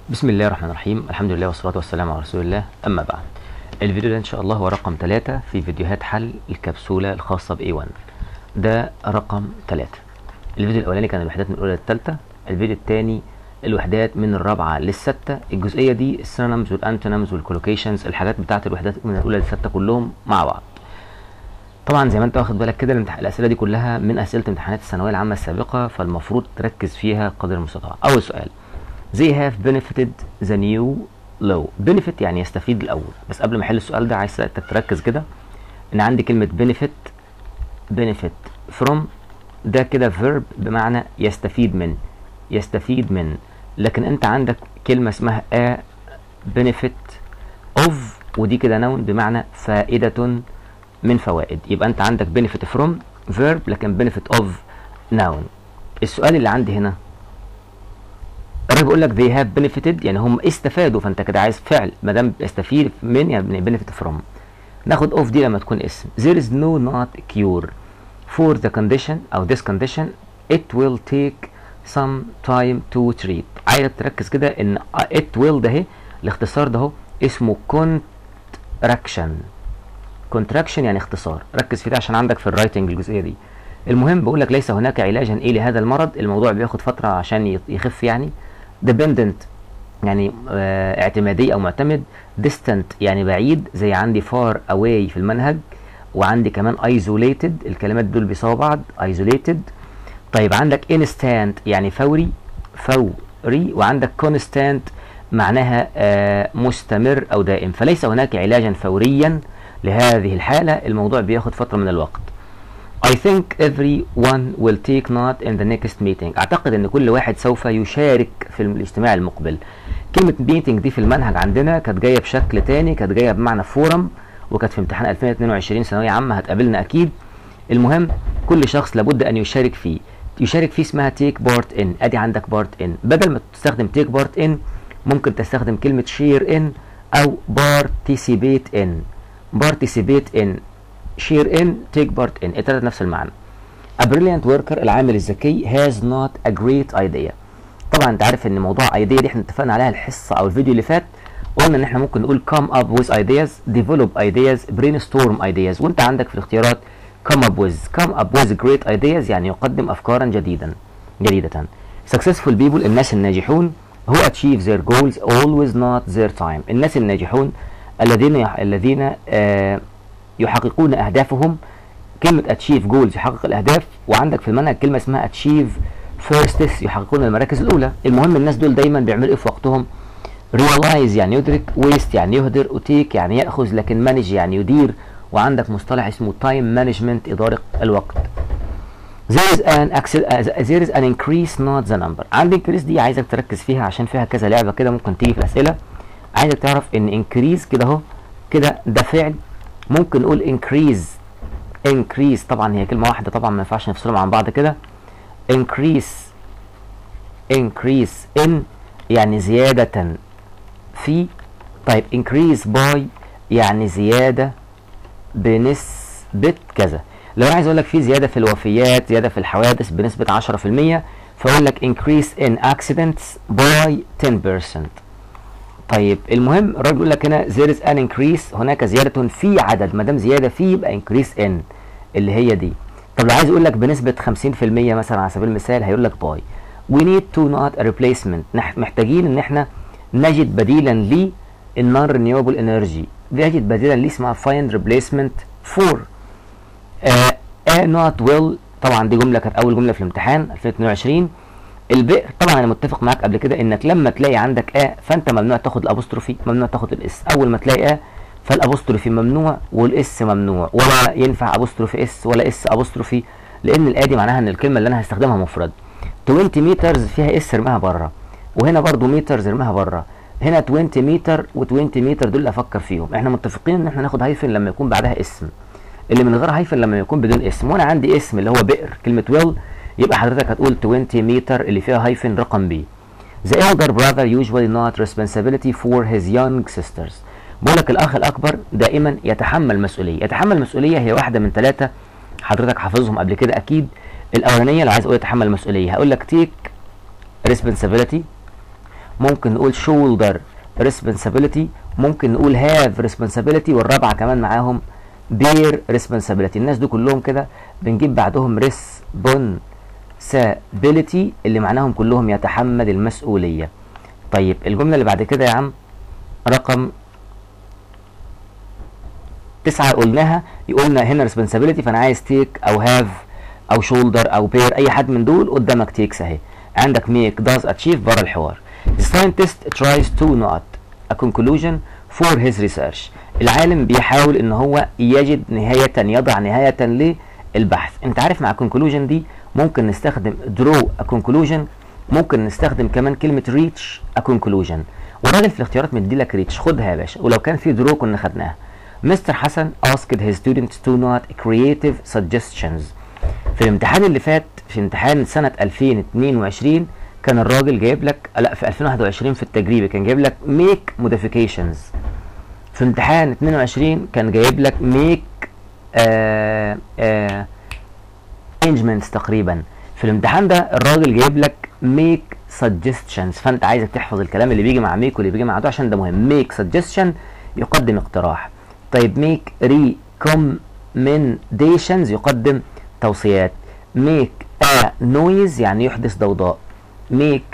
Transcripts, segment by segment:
بسم الله الرحمن الرحيم الحمد لله والصلاة والسلام على رسول الله أما بعد الفيديو ده إن شاء الله هو رقم 3 في فيديوهات حل الكبسولة الخاصة ب A1 ده رقم 3 الفيديو الأولاني كان الوحدات من الأولى للثالثة الفيديو الثاني الوحدات من الرابعة للستة الجزئية دي السينونيمز والأنتونيمز والكولوكيشنز الحاجات بتاعت الوحدات من الأولى للستة كلهم مع بعض طبعا زي ما انت واخد بالك كده الامتح- الاسئله دي كلها من اسئله امتحانات الثانويه العامه السابقه فالمفروض تركز فيها قدر المستطاع اول سؤال they have benefited the new law benefit يعني يستفيد الاول بس قبل ما احل السؤال ده عايز انك تركز كده ان عندي كلمه benefit benefit from ده كده verb بمعنى يستفيد من يستفيد من لكن انت عندك كلمه اسمها a benefit of ودي كده noun بمعنى فائده من فوائد يبقى انت عندك benefit from verb لكن benefit of noun السؤال اللي عندي هنا الراجل بيقول لك they have benefited يعني هم استفادوا فانت كده عايز فعل ما دام استفيد من يعني benefit from ناخد of دي لما تكون اسم there is no not cure for the condition او this condition it will take some time to treat عايزك تركز كده ان it will ده اهي الاختصار ده اهو اسمه contraction كونتراكشن يعني اختصار ركز في ده عشان عندك في الرايتنج الجزئيه دي المهم بقول لك ليس هناك علاجا ايه لهذا المرض الموضوع بياخد فتره عشان يط- يخف يعني dependent يعني آه اعتمادي او معتمد distant يعني بعيد زي عندي far away في المنهج وعندي كمان isolated الكلمات دول بيساووا بعض isolated طيب عندك instant يعني فوري فوري وعندك constant معناها آه مستمر او دائم فليس هناك علاجا فوريا لهذه الحالة الموضوع بياخد فترة من الوقت I think everyone will take note in the next meeting اعتقد ان كل واحد سوف يشارك في الاجتماع المقبل كلمة meeting دي في المنهج عندنا كانت جاية بشكل تاني كانت جاية بمعنى فورم وكانت في امتحان 2022 ثانوية عامة هتقابلنا اكيد المهم كل شخص لابد ان يشارك فيه يشارك فيه اسمها take part in ادي عندك part in بدل ما تستخدم take part in ممكن تستخدم كلمة share in او participate in participate in share in take part in التلاتة نفس المعنى a brilliant worker العامل الذكي has not a great idea طبعا انت عارف ان موضوع idea دي احنا اتفقنا عليها الحصة او الفيديو اللي فات قلنا ان احنا ممكن نقول come up with ideas develop ideas brainstorm ideas وانت عندك في الاختيارات come up with come up with great ideas يعني يقدم افكارا جديدا جديدة successful people الناس الناجحون who achieve their goals always not their time الناس الناجحون الذين يح... الذين آه يحققون اهدافهم كلمة achieve goals يحقق الاهداف وعندك في المنهج كلمة اسمها achieve firsts يحققون المراكز الاولى المهم الناس دول دايما بيعملوا ايه في وقتهم realize يعني يدرك waste يعني يهدر وتيك يعني ياخذ لكن manage يعني يدير وعندك مصطلح اسمه time management اداره الوقت there is an access, uh, there is an increase not the number عند increase دي عايزك تركز فيها عشان فيها كذا لعبه كده ممكن تيجي في الاسئله عايزك تعرف ان increase كده اهو كده ده فعل ممكن نقول increase increase طبعا هي كلمه واحده طبعا ما ينفعش نفصلهم عن بعض كده increase increase in يعني زياده في طيب increase by يعني زياده بنسبه كذا لو انا عايز اقول لك في زياده في الوفيات زياده في الحوادث بنسبه 10% فاقول لك increase in accidents by 10% طيب المهم الراجل بيقول لك هنا there is an increase هناك زياده في عدد ما دام زياده في يبقى increase in اللي هي دي طب لو عايز اقول لك بنسبه 50% مثلا على سبيل المثال هيقول لك باي we need to not a replacement نح- محتاجين ان احنا نجد بديلا ليه النون رينيوبل انرجي نجد بديلا ليه اسمها find replacement for آه a not will طبعا دي جمله كانت اول جمله في الامتحان 2022 البئر طبعا انا متفق معاك قبل كده انك لما تلاقي عندك ا فانت ممنوع تاخد الابوستروفي ممنوع تاخد الاس اول ما تلاقي ا فالابوستروفي ممنوع والاس ممنوع ولا ينفع ابوستروفي اس ولا اس ابوستروفي لان الا دي معناها ان الكلمه اللي انا هستخدمها مفرد 20 مترز فيها اس ارميها بره وهنا برضو مترز ارميها بره هنا 20 متر و20 متر دول اللي افكر فيهم احنا متفقين ان احنا ناخد هايفن لما يكون بعدها اسم اللي من غير هايفن لما يكون بدون اسم وانا عندي اسم اللي هو بئر كلمه ويل يبقى حضرتك هتقول 20 متر اللي فيها هايفن رقم بي The elder brother usually not responsibility for his young sisters بقول لك الاخ الاكبر دائما يتحمل مسؤوليه يتحمل مسؤوليه هي واحده من ثلاثه حضرتك حافظهم قبل كده اكيد الاولانيه لو عايز اقول يتحمل مسؤوليه هقول لك take responsibility ممكن نقول shoulder responsibility ممكن نقول have responsibility والرابعه كمان معاهم bear responsibility الناس دول كلهم كده بنجيب بعدهم responsibility اللي معناهم كلهم يتحمل المسؤوليه طيب الجمله اللي بعد كده يا عم رقم تسعة قلناها يقولنا هنا responsibility فانا عايز take او have او shoulder او bear اي حد من دول قدامك takes اهي عندك make does achieve بره الحوار the scientist tries to not a conclusion for his research العالم بيحاول ان هو يجد نهاية يضع نهاية للبحث انت عارف مع conclusion دي ممكن نستخدم draw a conclusion ممكن نستخدم كمان كلمة reach a conclusion والراجل في الاختيارات مديلك reach خدها يا باشا ولو كان في draw كنا خدناها مستر حسن asked his students to not creative suggestions في الامتحان اللي فات في امتحان سنة 2022 كان الراجل جايب لك لا في 2021 في التجريبي كان جايب لك make modifications في امتحان 22 كان جايب لك make آه آه arrangements تقريبا في الامتحان ده الراجل جايب لك make suggestions فانت عايزك تحفظ الكلام اللي بيجي مع make واللي بيجي مع ده عشان ده مهم make suggestion يقدم اقتراح طيب make recommendations يقدم توصيات make a noise يعني يحدث ضوضاء make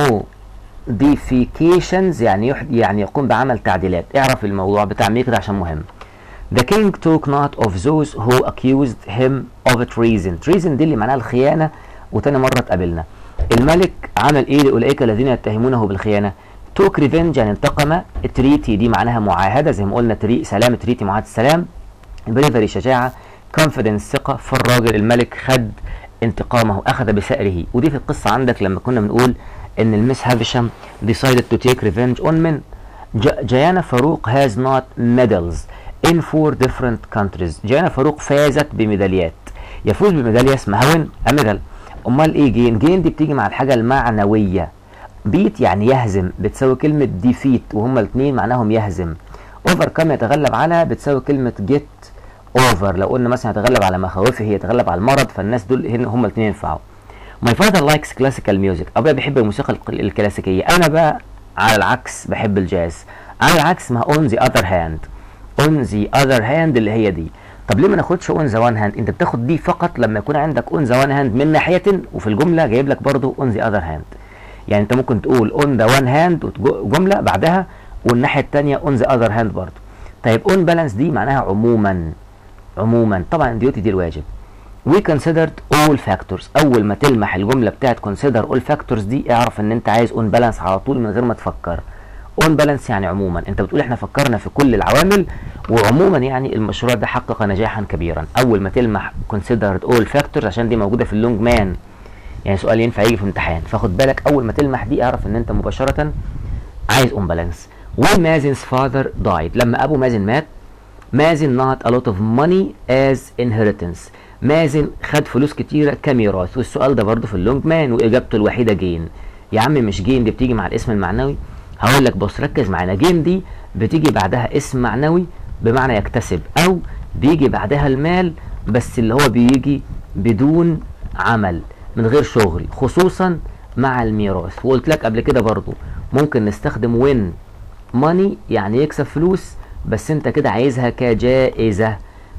modifications يعني يحد يعني يقوم بعمل تعديلات اعرف الموضوع بتاع make ده عشان مهم The king took note of those who accused him of treason treason دي اللي معناها الخيانة وتاني مرة اتقابلنا الملك عمل ايه لأولئك الذين يتهمونه بالخيانة توك ريفنج يعني انتقم تريتي دي معناها معاهدة زي ما قلنا تري سلام تريتي معاهدة السلام بريفري شجاعة كونفيدنس ثقة فالراجل الملك خد انتقامه أخذ بثأره ودي في القصة عندك لما كنا بنقول إن المس هافشام decided to take revenge on men جيانا فاروق has not medals in four different countries جيانا فاروق فازت بميداليات يفوز بميدالية اسمها وين أميدال أمال إيه جين جين دي بتيجي مع الحاجة المعنوية بيت يعني يهزم بتساوي كلمة ديفيت وهما الاثنين معناهم يهزم اوفر كم يتغلب على بتساوي كلمة جيت اوفر لو قلنا مثلا يتغلب على مخاوفه يتغلب على المرض فالناس دول هنا هما الاثنين ينفعوا ماي فاذر لايكس كلاسيكال ميوزك ابويا بيحب الموسيقى الكلاسيكية انا بقى على العكس بحب الجاز على العكس ما اون ذا اذر هاند اون ذا اذر هاند اللي هي دي طب ليه ما ناخدش اون ذا وان هاند انت بتاخد دي فقط لما يكون عندك اون ذا وان هاند من ناحيه وفي الجمله جايب لك برضو اون ذا اذر هاند يعني انت ممكن تقول اون ذا وان هاند جمله بعدها والناحيه الثانيه اون ذا اذر هاند برضو طيب اون بالانس دي معناها عموما عموما طبعا ديوتي دي الواجب we considered all factors اول ما تلمح الجمله بتاعت consider all factors دي اعرف ان انت عايز اون بالانس على طول من غير ما تفكر اون بالانس يعني عموما انت بتقول احنا فكرنا في كل العوامل وعموما يعني المشروع ده حقق نجاحا كبيرا اول ما تلمح considered all factors عشان دي موجوده في اللونج مان يعني سؤال ينفع يجي في امتحان فخد بالك اول ما تلمح دي اعرف ان انت مباشره عايز اون بالانس when Mazin's father died لما ابو مازن مات مازن not a lot of money as inheritance مازن خد فلوس كتيرة كميراث والسؤال ده برضه في اللونج مان واجابته الوحيدة جين يا عم مش جين دي بتيجي مع الاسم المعنوي هقول لك بص ركز معانا جين دي بتيجي بعدها اسم معنوي بمعنى يكتسب او بيجي بعدها المال بس اللي هو بيجي بدون عمل من غير شغل خصوصا مع الميراث وقلت لك قبل كده برضو ممكن نستخدم وين ماني يعني يكسب فلوس بس انت كده عايزها كجائزة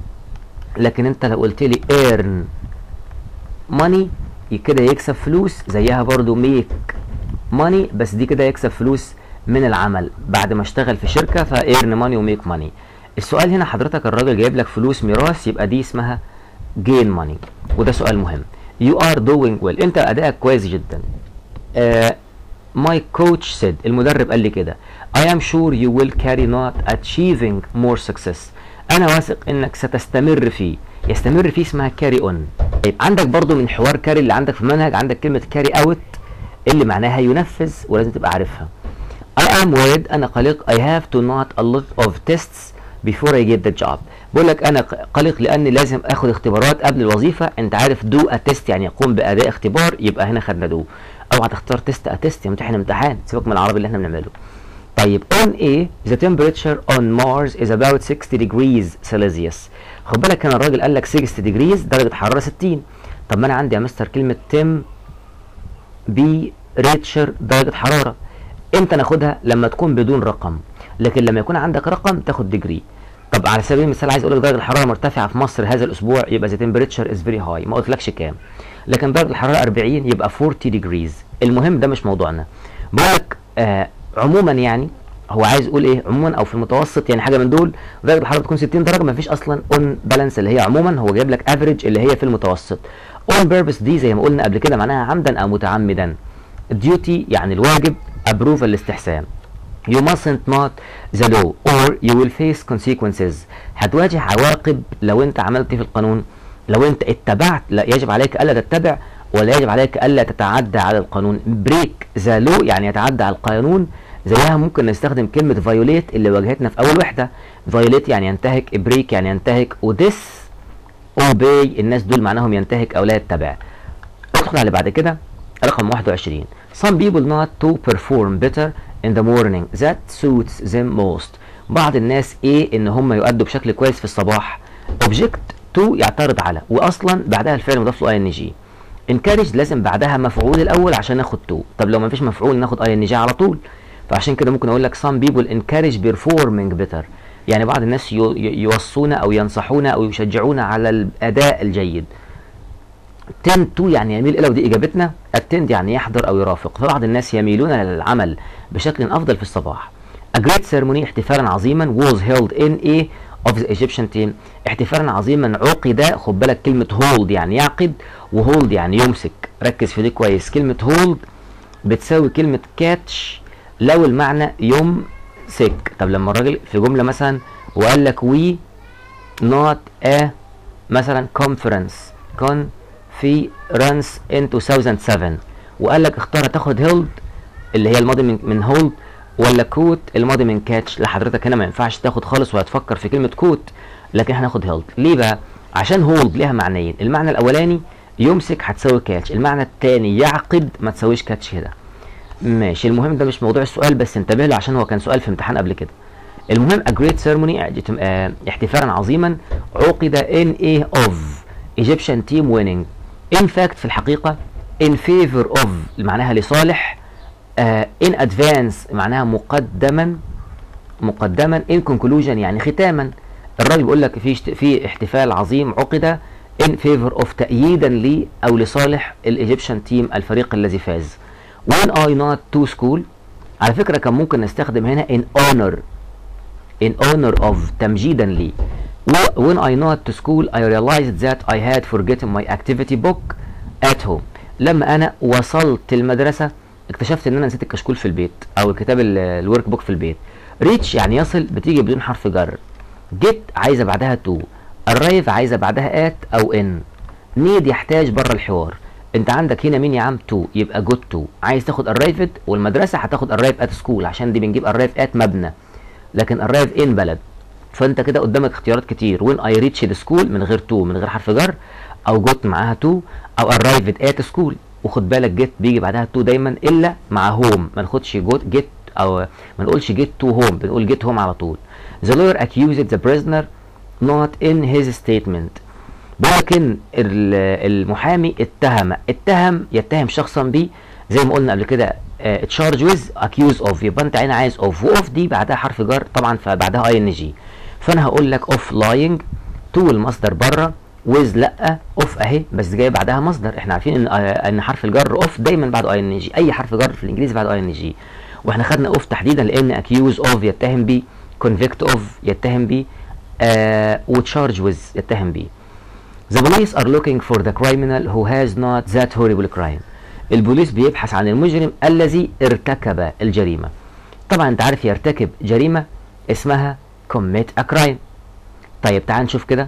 لكن انت لو قلت لي earn money كده يكسب فلوس زيها برضو make money بس دي كده يكسب فلوس من العمل بعد ما اشتغل في شركة فايرن ماني وميك ماني السؤال هنا حضرتك الراجل جايب لك فلوس ميراث يبقى دي اسمها gain money وده سؤال مهم you are doing well انت ادائك كويس جدا uh, my coach said المدرب قال لي كده I am sure you will carry not achieving more success انا واثق انك ستستمر فيه يستمر فيه اسمها carry on طيب عندك برضو من حوار كاري اللي عندك في المنهج عندك كلمة carry out اللي معناها ينفذ ولازم تبقى عارفها I am worried انا قلق I have to not a lot of tests before I get the job بقول لك انا قلق لاني لازم اخد اختبارات قبل الوظيفه انت عارف دو اتست يعني يقوم باداء اختبار يبقى هنا خدنا دو او هتختار تيست اتست يمتحن امتحان سيبك من العربي اللي احنا بنعمله طيب on A the temperature on Mars is about 60 degrees Celsius خد بالك هنا الراجل قال لك 60 degrees درجه حراره 60 طب ما انا عندي يا مستر كلمه تم بي ريتشر درجه حراره امتى ناخدها لما تكون بدون رقم لكن لما يكون عندك رقم تاخد ديجري طب على سبيل المثال عايز اقول لك درجه الحراره مرتفعه في مصر هذا الاسبوع يبقى the temperature is very high ما قلتلكش كام لكن درجه الحراره 40 يبقى 40 degrees المهم ده مش موضوعنا بقول لك آه عموما يعني هو عايز يقول ايه عموما او في المتوسط يعني حاجه من دول درجه الحراره تكون 60 درجه ما فيش اصلا اون بالانس اللي هي عموما هو جايب لك افريج اللي هي في المتوسط اون بيربس دي زي ما قلنا قبل كده معناها عمدا او متعمدا ديوتي يعني الواجب ابروف الاستحسان You mustn't not the law or you will face consequences هتواجه عواقب لو انت عملت في القانون لو انت اتبعت لا يجب عليك الا تتبع ولا يجب عليك الا تتعدى على القانون بريك ذا لو يعني يتعدى على القانون زيها ممكن نستخدم كلمة فايوليت اللي واجهتنا في أول وحدة فايوليت يعني ينتهك بريك يعني ينتهك وديس اوبي الناس دول معناهم ينتهك أو لا يتبع ادخل على اللي بعد كده رقم 21 Some people not to perform better in the morning that suits them most بعض الناس ايه ان هم يؤدوا بشكل كويس في الصباح object to يعترض على واصلا بعدها الفعل مضاف له اي ان جي encourage لازم بعدها مفعول الاول عشان ناخد to طب لو ما فيش مفعول ناخد اي ان جي على طول فعشان كده ممكن اقول لك some people encourage performing better يعني بعض الناس يو- ي- يوصونا او ينصحونا او يشجعونا على الاداء الجيد tend to يعني يميل الى ودي اجابتنا attend يعني يحضر او يرافق فبعض الناس يميلون للعمل بشكل افضل في الصباح A great ceremony احتفالا عظيما was held in a of the Egyptian team احتفالا عظيما عقد خد بالك كلمة hold يعني يعقد وhold يعني يمسك ركز في دي كويس كلمة hold بتساوي كلمة catch لو المعنى يمسك طب لما الراجل في جملة مثلا وقال لك we not a مثلا conference conference in 2007 وقال لك اختار تاخد هيلد اللي هي الماضي من من هولد ولا كوت الماضي من كاتش لحضرتك هنا ما ينفعش تاخد خالص وهتفكر في كلمه كوت لكن احنا هناخد هيلد ليه بقى عشان هولد ليها معنيين المعنى الاولاني يمسك هتساوي كاتش المعنى الثاني يعقد ما تساويش كاتش كده ماشي المهم ده مش موضوع السؤال بس انتبه له عشان هو كان سؤال في امتحان قبل كده المهم a great ceremony اعجت- آه، احتفالا عظيما عقد in a of Egyptian team winning in fact في الحقيقة in favor of معناها لصالح آه in advance معناها مقدما مقدما in conclusion يعني ختاما الراجل بيقول لك في اشت- في احتفال عظيم عقد in favor of تأييدا لي او لصالح الايجيبشن تيم الفريق الذي فاز when I not to school على فكرة كان ممكن نستخدم هنا in honor in honor of تمجيدا لي و- when I not to school I realized that I had forgotten my activity book at home لما انا وصلت المدرسة اكتشفت ان انا نسيت الكشكول في البيت او الكتاب الورك بوك في البيت reach يعني يصل بتيجي بدون حرف جر get عايزة بعدها to arrive عايزة بعدها at او in need يحتاج بره الحوار انت عندك هنا مين يا عم to يبقى good to عايز تاخد arrived والمدرسة هتاخد arrive at school عشان دي بنجيب arrive at مبنى لكن arrive in بلد فانت كده قدامك اختيارات كتير when I reach the school من غير to من غير حرف جر او got معاها to او arrived at school وخد بالك get بيجي بعدها to دايما الا مع home ما ناخدش get get او ما نقولش get to home بنقول get home على طول the lawyer accused the prisoner not in his statement لكن ال- المحامي اتهم اتهم يتهم شخصا ب زي ما قلنا قبل كده تشارج ويز اكيوز اوف يبقى انت هنا عايز اوف واوف دي بعدها حرف جر طبعا فبعدها اي ان جي فانا هقول لك اوف لاينج تو المصدر بره ويز لا اوف اهي بس جاي بعدها مصدر احنا عارفين ان آه، ان حرف الجر اوف دايما بعده اي ان جي اي حرف جر في الانجليزي بعده اي ان جي واحنا خدنا اوف تحديدا لان اكيوز اوف يتهم بي كونفيكت اوف يتهم بي آه وتشارج ويز يتهم بيه The police are looking for the criminal who has not that horrible crime. البوليس بيبحث عن المجرم الذي ارتكب الجريمة. طبعا انت عارف يرتكب جريمة اسمها commit a crime. طيب تعال نشوف كده.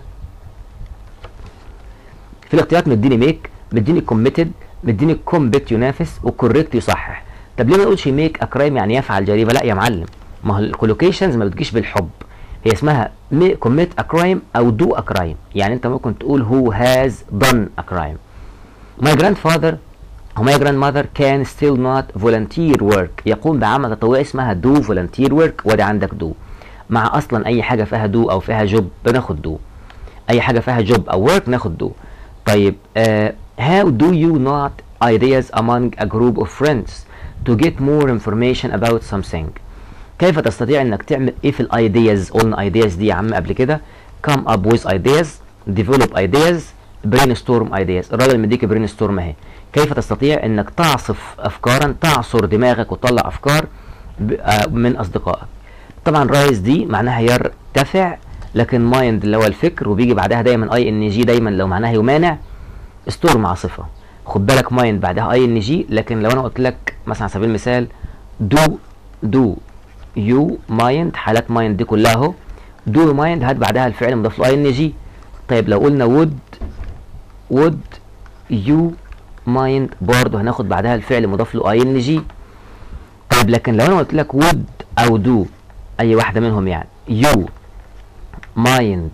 في الاختيارات مديني ميك مديني committed مديني commit ينافس وcorrect يصحح. طب ليه ما نقولش make a crime يعني يفعل جريمة؟ لا يا معلم. ما هو الكولوكيشنز ما بتجيش بالحب. هي اسمها مي- commit a crime او do a crime يعني انت ممكن تقول who has done a crime my grandfather و my grandmother can still not volunteer work يقوم بعمل تطوعي اسمها do volunteer work وادي عندك do مع اصلا اي حاجه فيها do او فيها job بناخد do اي حاجه فيها job او work ناخد do طيب uh, how do you not ideas among a group of friends to get more information about something كيف تستطيع انك تعمل ايه في الايدياز قلنا ايدياز دي يا عم قبل كده come up with ideas develop ideas brainstorm ideas الراجل مديك brainstorm اهي كيف تستطيع انك تعصف افكارا تعصر دماغك وتطلع افكار من اصدقائك طبعا رايز دي معناها يرتفع لكن مايند اللي هو الفكر وبيجي بعدها دايما اي ان جي دايما لو معناها يمانع ستورم عاصفه خد بالك مايند بعدها اي ان جي لكن لو انا قلت لك مثلا على سبيل المثال دو دو يو مايند حالات مايند دي كلها اهو دو مايند هات بعدها الفعل مضاف له اي ان جي طيب لو قلنا وود وود يو مايند برضه هناخد بعدها الفعل مضاف له اي ان جي طيب لكن لو انا قلت لك وود او دو اي واحده منهم يعني يو مايند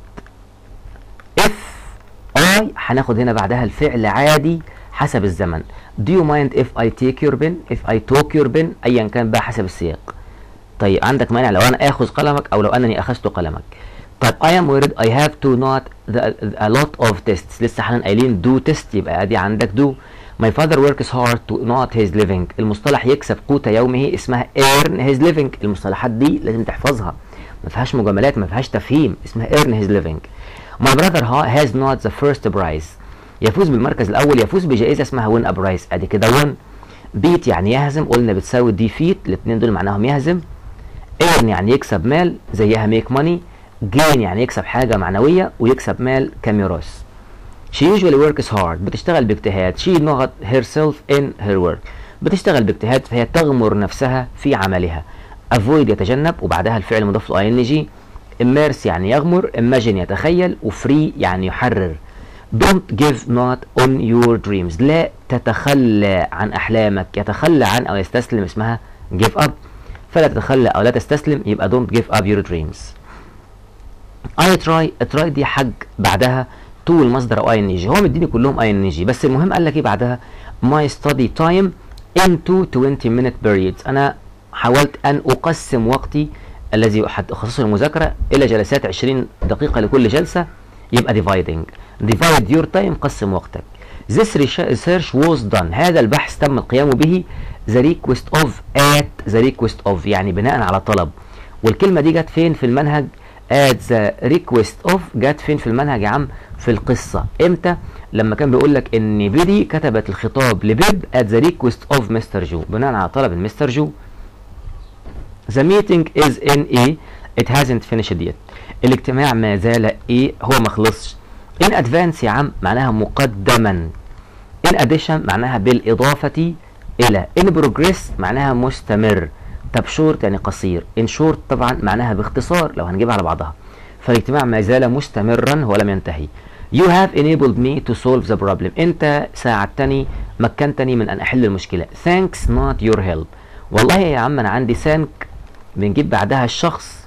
اف اي هناخد هنا بعدها الفعل عادي حسب الزمن do you mind if I take your pen if I took your pen ايا كان بقى حسب السياق طيب عندك مانع لو انا اخذ قلمك او لو انني اخذت قلمك طيب I am worried I have to not the, a lot of tests لسه احنا قايلين do test يبقى ادي عندك do My father works hard to not his living المصطلح يكسب قوت يومه اسمها earn his living المصطلحات دي لازم تحفظها ما فيهاش مجاملات ما فيهاش تفهيم اسمها earn his living My brother has not the first prize يفوز بالمركز الاول يفوز بجائزه اسمها win a prize ادي كده win beat يعني يهزم قلنا بتساوي defeat الاثنين دول معناهم يهزم earn يعني يكسب مال زيها make money gain يعني يكسب حاجه معنويه ويكسب مال كميراث She usually works hard بتشتغل باجتهاد she not herself in her work بتشتغل باجتهاد فهي تغمر نفسها في عملها avoid يتجنب وبعدها الفعل مضاف له ing immerse يعني يغمر imagine يتخيل وفري يعني يحرر don't give not on your dreams لا تتخلى عن أحلامك يتخلى عن أو يستسلم اسمها give up فلا تتخلى أو لا تستسلم يبقى don't give up your dreams I try try دي حج بعدها to المصدر او اي ان جي هو مديني كلهم اي ان جي بس المهم قال لك ايه بعدها my study time into 20 minute periods انا حاولت ان اقسم وقتي الذي اخصصه للمذاكره الى جلسات 20 دقيقه لكل جلسه يبقى dividing divide your time قسم وقتك this research was done هذا البحث تم القيام به the request of at the request of يعني بناء على طلب والكلمه دي جت فين في المنهج at the request of جت فين في المنهج يا عم في القصة امتى لما كان بيقول لك ان بيدي كتبت الخطاب لبيب at the request of مستر جو بناء على طلب المستر جو the meeting is in A it hasn't finished yet الاجتماع ما زال ايه هو ما خلصش in advance يا عم معناها مقدما in addition معناها بالإضافة إلى in progress معناها مستمر طب شورت يعني قصير in short طبعا معناها باختصار لو هنجيبها على بعضها فالاجتماع ما زال مستمرا ولم ينتهي You have enabled me to solve the problem انت ساعدتني مكنتني من ان احل المشكله thanks not your help والله يا عم انا عندي thank بنجيب بعدها الشخص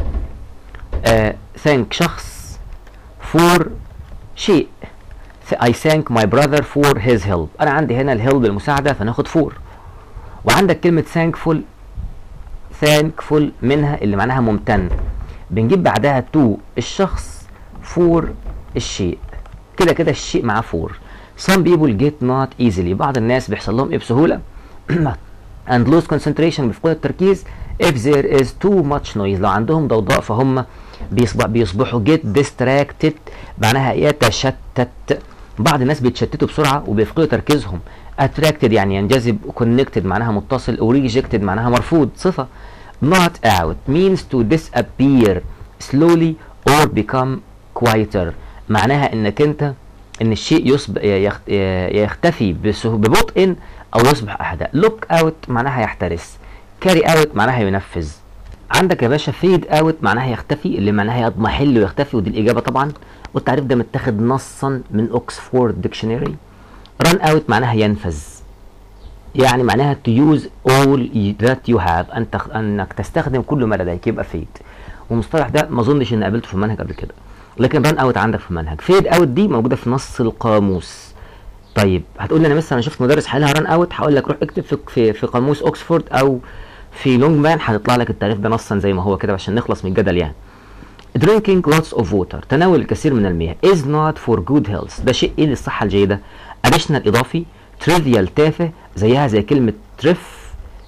آه thank شخص for شيء I thank my brother for his help انا عندي هنا الهيلب المساعده فناخد for وعندك كلمه thankful thankful منها اللي معناها ممتن بنجيب بعدها to الشخص for الشيء كده كده الشيء معاه for some people get not easily بعض الناس بيحصل لهم ايه بسهوله and lose concentration بيفقدوا التركيز if there is too much noise لو عندهم ضوضاء فهم بيصبح بيصبحوا get distracted معناها يتشتت بعض الناس بيتشتتوا بسرعه وبيفقدوا تركيزهم attracted يعني ينجذب connected معناها متصل و rejected معناها مرفوض صفه not out means to disappear slowly or become quieter معناها انك انت ان الشيء يصب يختفي ببطء او يصبح اهدى look out معناها يحترس carry out معناها ينفذ عندك يا باشا فيد اوت معناها يختفي اللي معناها يضمحل ويختفي ودي الاجابه طبعا والتعريف ده متاخد نصا من اوكسفورد ديكشنري ران اوت معناها ينفذ يعني معناها to use all that you have أن تخ... انك تستخدم كل ما لديك يبقى فيد والمصطلح ده ما اظنش اني قابلته في المنهج قبل كده لكن ران اوت عندك في المنهج فيد اوت دي موجوده في نص القاموس طيب هتقول لي انا مثلا انا شفت مدرس حالها ران اوت هقول لك روح اكتب في في, في قاموس اوكسفورد او في لونج مان هتطلع لك التعريف ده نصا زي ما هو كده عشان نخلص من الجدل يعني drinking lots of water تناول الكثير من المياه is not for good health ده شيء ايه للصحه الجيده additional اضافي trivial تافه زيها زي كلمه ترف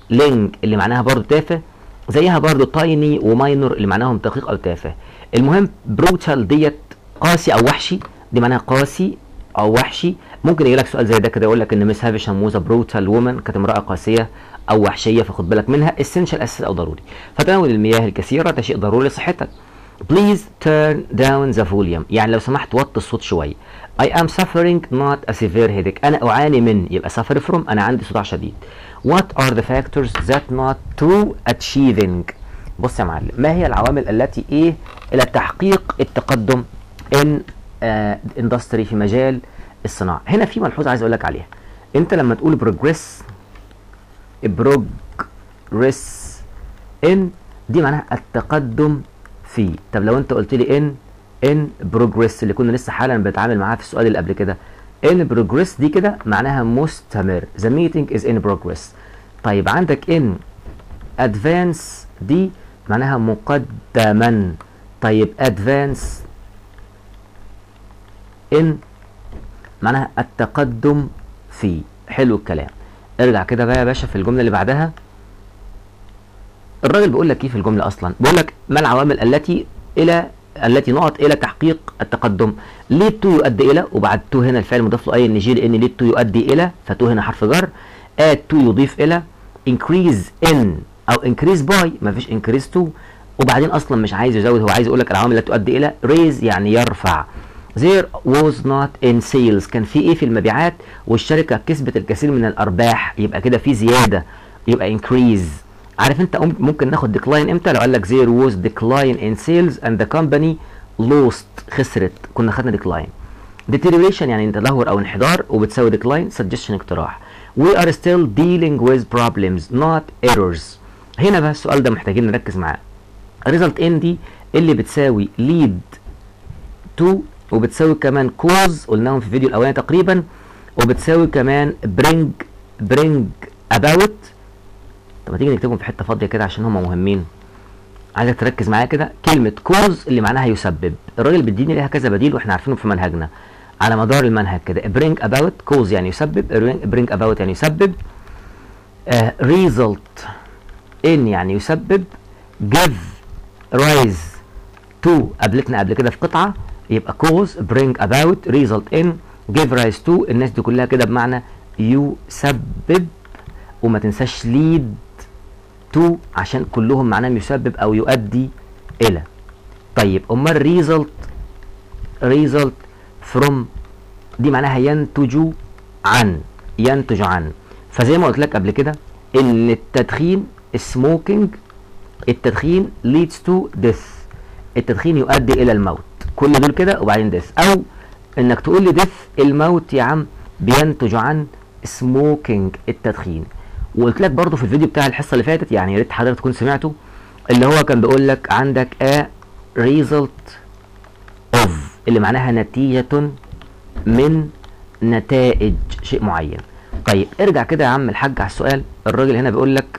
لينج اللي معناها برضو تافه زيها برضو تايني وماينور اللي معناهم دقيق او تافه المهم بروتال ديت قاسي او وحشي دي معناها قاسي او وحشي ممكن يجي لك سؤال زي ده كده يقول لك ان مس هافشام ووز بروتال وومن كانت امراه قاسيه او وحشيه فخد بالك منها اسينشال اساسي او ضروري فتناول المياه الكثيره ده شيء ضروري لصحتك بليز تيرن داون ذا فوليوم يعني لو سمحت وطي الصوت شويه I am suffering not a severe headache أنا أعاني من يبقى suffer from أنا عندي صداع شديد What are the factors that not to achieving بص يا معلم ما هي العوامل التي إيه إلى تحقيق التقدم in uh, industry في مجال الصناعة هنا في ملحوظة عايز أقول لك عليها أنت لما تقول progress progress in دي معناها التقدم في طب لو أنت قلت لي in ان بروجريس اللي كنا لسه حالا بنتعامل معاها في السؤال اللي قبل كده ان بروجريس دي كده معناها مستمر ذا ميتنج از ان بروجريس طيب عندك ان ادفانس دي معناها مقدما طيب ادفانس ان معناها التقدم في حلو الكلام ارجع كده بقى يا باشا في الجمله اللي بعدها الراجل بيقول لك ايه في الجمله اصلا بيقول لك ما العوامل التي الى التي نعط الى تحقيق التقدم ليد تو يؤدي الى وبعد تو هنا الفعل مضاف له اي ان جي لان ليد تو يؤدي الى فتو هنا حرف جر اد تو يضيف الى increase in او increase by مفيش increase to وبعدين اصلا مش عايز يزود هو عايز يقول لك العوامل التي تؤدي الى raise يعني يرفع there was not in sales كان في ايه في المبيعات والشركه كسبت الكثير من الارباح يبقى كده في زياده يبقى increase عارف انت ممكن ناخد ديكلاين امتى لو قال لك there was decline in sales and the company lost خسرت كنا خدنا ديكلاين deterioration يعني تدهور او انحدار وبتساوي decline suggestion اقتراح we are still dealing with problems not errors هنا بقى السؤال ده محتاجين نركز معاه result in دي اللي بتساوي lead to وبتساوي كمان cause قلناهم في الفيديو الاولاني تقريبا وبتساوي كمان bring bring about طب ما تيجي نكتبهم في حته فاضيه كده عشان هم مهمين عايزك تركز معايا كده كلمه كوز اللي معناها يسبب الراجل بيديني ليها كذا بديل واحنا عارفينه في منهجنا على مدار المنهج كده bring about كوز يعني يسبب bring about يعني يسبب uh, result in يعني يسبب give rise to قابلتنا قبل كده في قطعه يبقى كوز bring about result in give rise to الناس دي كلها كده بمعنى يسبب وما تنساش lead تو عشان كلهم معناهم يسبب او يؤدي الى طيب امال ريزلت ريزلت فروم دي معناها ينتج عن ينتج عن فزي ما قلت لك قبل كده ان التدخين سموكينج التدخين leads to death التدخين يؤدي الى الموت كل دول كده وبعدين death او انك تقول لي death الموت يا عم بينتج عن سموكينج التدخين وقلت لك برضو في الفيديو بتاع الحصه اللي فاتت يعني يا ريت حضرتك تكون سمعته اللي هو كان بيقول لك عندك a result of اللي معناها نتيجه من نتائج شيء معين طيب ارجع كده يا عم الحاج على السؤال الراجل هنا بيقول لك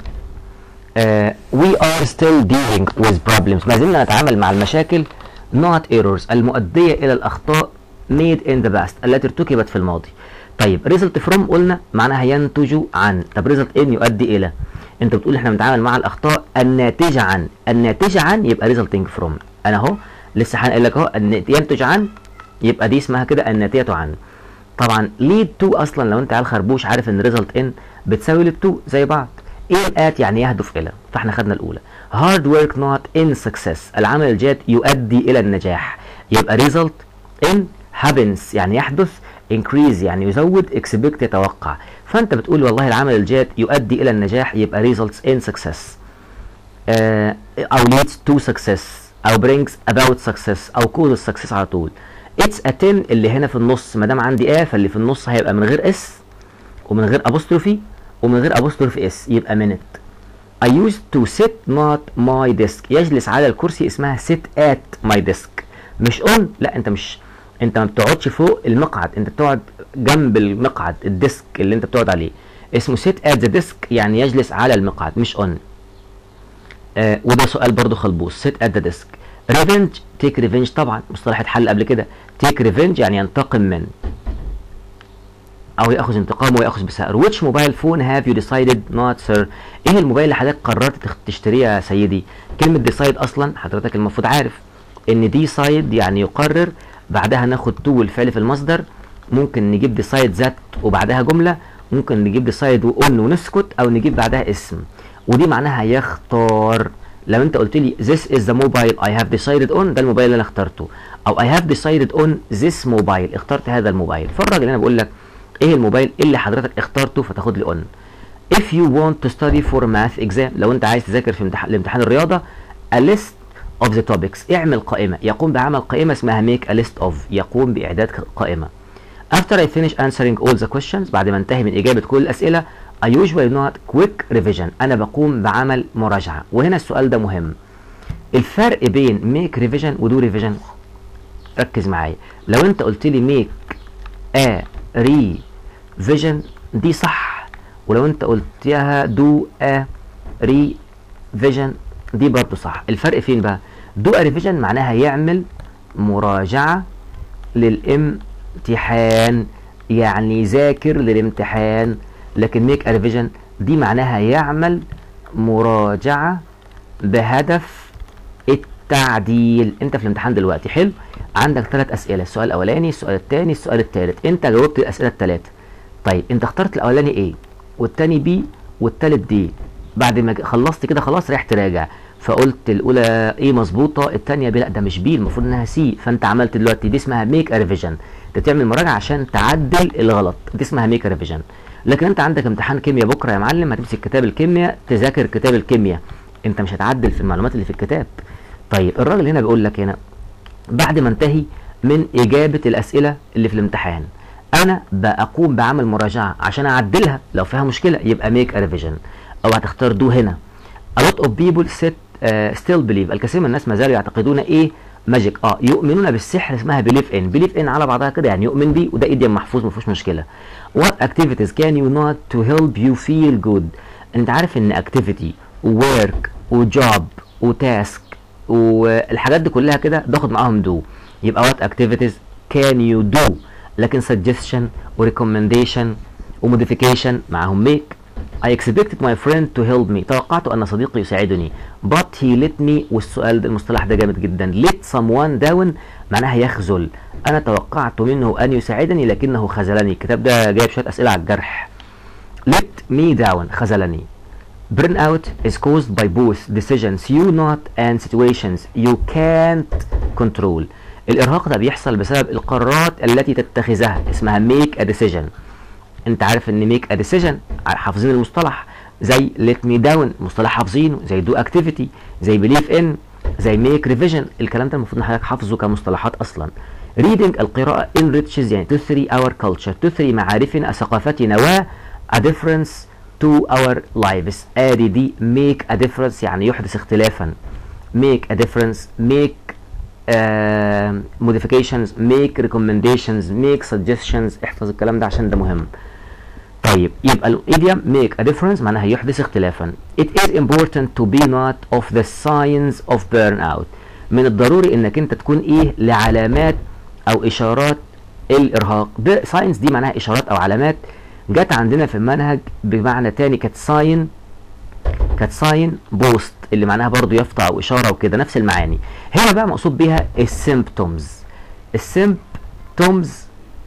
uh, we are still dealing with problems ما زلنا نتعامل مع المشاكل not errors المؤديه الى الاخطاء made in the past التي ارتكبت في الماضي طيب ريزلت فروم قلنا معناها ينتج عن طب ريزلت ان يؤدي الى انت بتقول احنا بنتعامل مع الاخطاء الناتجه عن الناتجه عن يبقى ريزلتنج فروم انا اهو لسه هنقول لك اهو ينتج عن يبقى دي اسمها كده الناتجه عن طبعا ليد تو اصلا لو انت عيال خربوش عارف ان ريزلت ان بتساوي ليد تو زي بعض ايه ات يعني يهدف الى فاحنا خدنا الاولى هارد ورك نوت ان سكسس العمل الجاد يؤدي الى النجاح يبقى ريزلت ان هابنس يعني يحدث increase يعني يزود expect يتوقع فانت بتقول والله العمل الجاد يؤدي الى النجاح يبقى results in success آه او leads to success او brings about success او causes success على طول it's a 10 اللي هنا في النص ما دام عندي a فاللي في النص هيبقى من غير اس ومن غير apostrophe ومن غير apostrophe اس يبقى minute I used to sit not my desk يجلس على الكرسي اسمها sit at my desk مش on لا انت مش انت ما بتقعدش فوق المقعد انت بتقعد جنب المقعد الديسك اللي انت بتقعد عليه اسمه سيت ات ذا ديسك يعني يجلس على المقعد مش اون آه وده سؤال برضو خلبوس سيت ات ذا ديسك ريفنج تيك ريفنج طبعا مصطلح اتحل قبل كده تيك ريفنج يعني ينتقم من او ياخذ انتقام وياخذ بثأر which mobile phone have you decided not sir ايه الموبايل اللي حضرتك قررت تخ- تشتريه يا سيدي كلمه decide اصلا حضرتك المفروض عارف ان decide يعني يقرر بعدها ناخد to والفعل في المصدر ممكن نجيب decide ذات وبعدها جمله ممكن نجيب decide وon ونسكت او نجيب بعدها اسم ودي معناها يختار لو انت قلت لي this is the mobile I have decided on ده الموبايل اللي انا اخترته او I have decided on this mobile اخترت هذا الموبايل فالراجل انا بقول لك ايه الموبايل اللي حضرتك اخترته فتاخد لي on if you want to study for math exam لو انت عايز تذاكر في امتحان لامتحان الرياضه a list of the topics اعمل قائمه يقوم بعمل قائمه اسمها make a list of يقوم باعداد قائمه After I finish answering all the questions بعد ما انتهي من إجابة كل الأسئلة I usually not quick revision أنا بقوم بعمل مراجعة وهنا السؤال ده مهم الفرق بين make revision و do revision ركز معايا لو أنت قلت لي make a revision دي صح ولو أنت قلتها do a revision دي برضو صح الفرق فين بقى do a revision معناها يعمل مراجعة للامتحان يعني يذاكر للامتحان لكن ميك ريفيجن دي معناها يعمل مراجعة بهدف التعديل انت في الامتحان دلوقتي حلو عندك ثلاث اسئله السؤال الاولاني السؤال الثاني السؤال الثالث انت جاوبت الاسئله الثلاثه طيب انت اخترت الاولاني ايه والثاني بي والثالث دي بعد ما خلصت كده خلاص رايح تراجع فقلت الاولى ايه مظبوطه الثانيه بي لا ده مش بي المفروض انها سي فانت عملت دلوقتي دي اسمها ميك ريفيجن انت بتعمل مراجعه عشان تعدل الغلط دي اسمها ميك ريفيجن لكن انت عندك امتحان كيمياء بكره يا معلم هتمسك كتاب الكيمياء تذاكر كتاب الكيمياء انت مش هتعدل في المعلومات اللي في الكتاب طيب الراجل هنا بيقول لك هنا بعد ما انتهي من اجابه الاسئله اللي في الامتحان انا بقوم بعمل مراجعه عشان اعدلها لو فيها مشكله يبقى ميك ريفيجن او هتختار دو هنا a lot of people sit, uh, still believe الكثير من الناس ما زالوا يعتقدون ايه ماجيك اه يؤمنون بالسحر اسمها بليف ان بليف ان على بعضها كده يعني يؤمن بيه وده ايديم محفوظ ما فيهوش مشكله what activities can you not to help you feel good انت عارف ان activity وwork وجوب وتاسك والحاجات دي كلها كده باخد معاهم do يبقى what activities can you do لكن suggestion وريكومنديشن وموديفيكيشن معاهم make I expected my friend to help me توقعت أن صديقي يساعدني but he let me والسؤال ده المصطلح ده جامد جدا let someone down معناها يخذل أنا توقعت منه أن يساعدني لكنه خذلني الكتاب ده جايب شوية أسئلة على الجرح let me down خذلني Burnout is caused by both decisions you not and situations you can't control الإرهاق ده بيحصل بسبب القرارات التي تتخذها اسمها make a decision انت عارف ان make a decision حافظين المصطلح زي let me down مصطلح حافظينه زي do activity زي believe in زي make revision الكلام ده المفروض ان حضرتك حافظه كمصطلحات اصلا reading القراءة enriches يعني تثري our culture تثري معارفنا ثقافتنا و a difference to our lives ادي دي make a difference يعني يحدث اختلافا make a difference make uh, modifications make recommendations make suggestions احفظ الكلام ده عشان ده مهم طيب يبقى الايديوم make a difference معناها يحدث اختلافا it is important to be not of the signs of burnout من الضروري انك انت تكون ايه لعلامات او اشارات الارهاق ساينز دي معناها اشارات او علامات جت عندنا في المنهج بمعنى تاني كانت ساين كانت ساين بوست اللي معناها برضو يافطة او اشارة وكده نفس المعاني هنا بقى مقصود بيها السيمبتومز السيمبتومز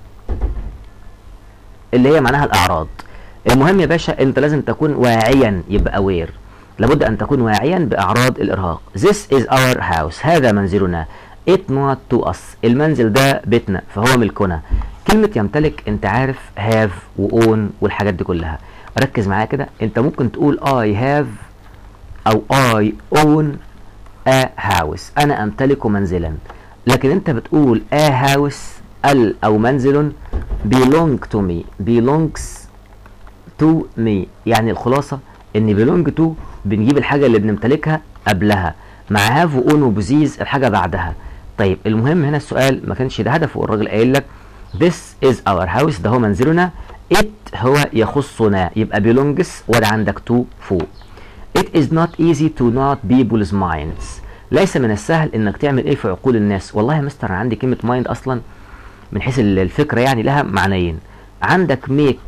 اللي هي معناها الاعراض المهم يا باشا انت لازم تكون واعيا يبقى اوير لابد ان تكون واعيا باعراض الارهاق this is our house هذا منزلنا it not to us المنزل ده بيتنا فهو ملكنا كلمة يمتلك انت عارف have واون والحاجات دي كلها ركز معايا كده انت ممكن تقول I have او I own a house انا امتلك منزلا لكن انت بتقول a house ال او منزل belong to me belongs to me يعني الخلاصة ان belong to بنجيب الحاجة اللي بنمتلكها قبلها مع have واون وبزيز الحاجة بعدها طيب المهم هنا السؤال ما كانش ده هدفه الراجل قايل لك this is our house ده هو منزلنا it هو يخصنا يبقى belongs وده عندك to فوق it is not easy to not people's minds ليس من السهل انك تعمل ايه في عقول الناس والله يا مستر انا عندي كلمة mind اصلا من حيث الفكرة يعني لها معنيين عندك ميك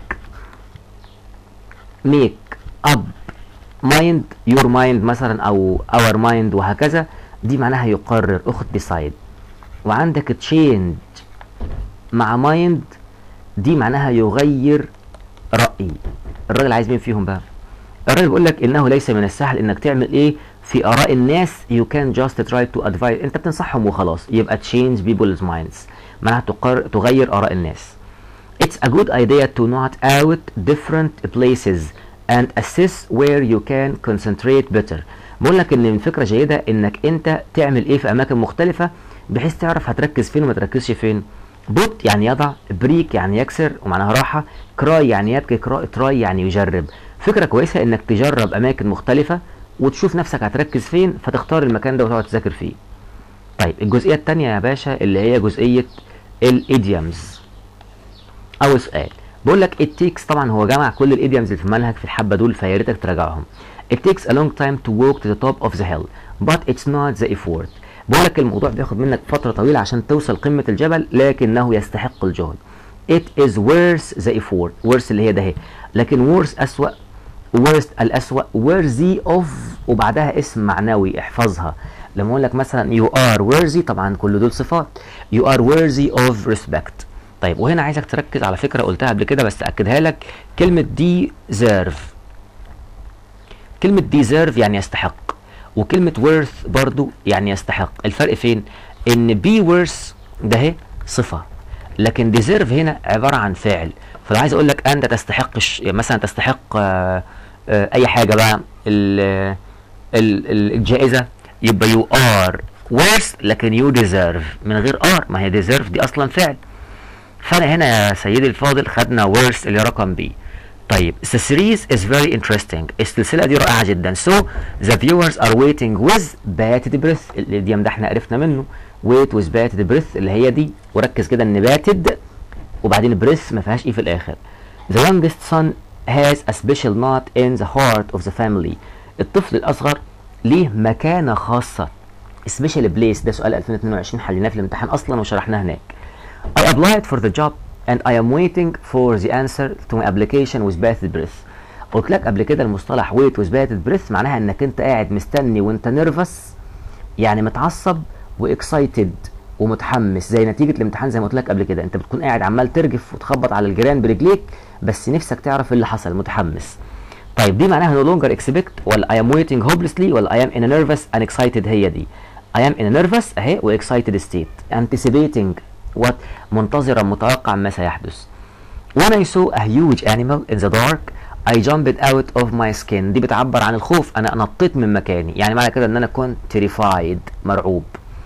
ميك اب مايند يور مايند مثلا او اور مايند وهكذا دي معناها يقرر اخت ديسايد وعندك تشينج مع مايند دي معناها يغير رأي الراجل عايز مين فيهم بقى الراجل بيقول لك انه ليس من السهل انك تعمل ايه في اراء الناس you can just try to advise انت بتنصحهم وخلاص يبقى change people's minds معناها تقر... تغير اراء الناس it's a good idea to not out different places and assess where you can concentrate better بقول لك ان من فكره جيده انك انت تعمل ايه في اماكن مختلفه بحيث تعرف هتركز فين وما تركزش فين بوت يعني يضع بريك يعني يكسر ومعناها راحه كراي يعني يبكي كراي تراي يعني يجرب فكره كويسه انك تجرب اماكن مختلفه وتشوف نفسك هتركز فين فتختار المكان ده وتقعد تذاكر فيه طيب الجزئيه الثانيه يا باشا اللي هي جزئيه الايديومز اول سؤال بقول لك it takes طبعا هو جمع كل الايديومز اللي في المنهج في الحبه دول فيا ريتك تراجعهم it takes a long time to walk to the top of the hill but it's not the effort بقول لك الموضوع بياخد منك فتره طويله عشان توصل قمه الجبل لكنه يستحق الجهد it is worth the effort worth اللي هي ده اهي لكن worth اسوأ worst الأسوأ worthy of وبعدها اسم معنوي احفظها لما اقول لك مثلا you are worthy طبعا كل دول صفات you are worthy of respect طيب وهنا عايزك تركز على فكره قلتها قبل كده بس اكدها لك كلمه deserve كلمه deserve يعني يستحق وكلمه worth برضو يعني يستحق الفرق فين ان be worth ده اهي صفه لكن deserve هنا عباره عن فعل فلو عايز اقول لك انت تستحق مثلا تستحق آآ آآ اي حاجه بقى ال ال الجائزه يبقى يو ار worth لكن يو deserve من غير ار ما هي deserve دي اصلا فعل فانا هنا يا سيدي الفاضل خدنا worth اللي رقم بي طيب the series is very interesting السلسله دي رائعه جدا so the viewers are waiting with bated breath الاديم ده احنا عرفنا منه wait with bated breath اللي هي دي وركز كده ان bated وبعدين بريس ما فيهاش ايه في الاخر the youngest son has a special knot in the heart of the family الطفل الاصغر ليه مكانه خاصه special place ده سؤال 2022 حليناه في الامتحان اصلا وشرحناه هناك I applied for the job and I am waiting for the answer to my application with bated breath قلت لك قبل كده المصطلح wait with bated breath معناها انك انت قاعد مستني وانت نيرفس يعني متعصب واكسايتد ومتحمس زي نتيجه الامتحان زي ما قلت لك قبل كده انت بتكون قاعد عمال ترجف وتخبط على الجيران برجليك بس نفسك تعرف اللي حصل متحمس طيب دي معناها no longer expect ولا I am waiting hopelessly ولا I am in a nervous and excited هي دي I am in a nervous اهي و excited state anticipating what منتظرا متوقعا ما سيحدث when I saw a huge animal in the dark I jumped out of my skin دي بتعبر عن الخوف انا نطيت من مكاني يعني معنى كده ان انا كنت terrified مرعوب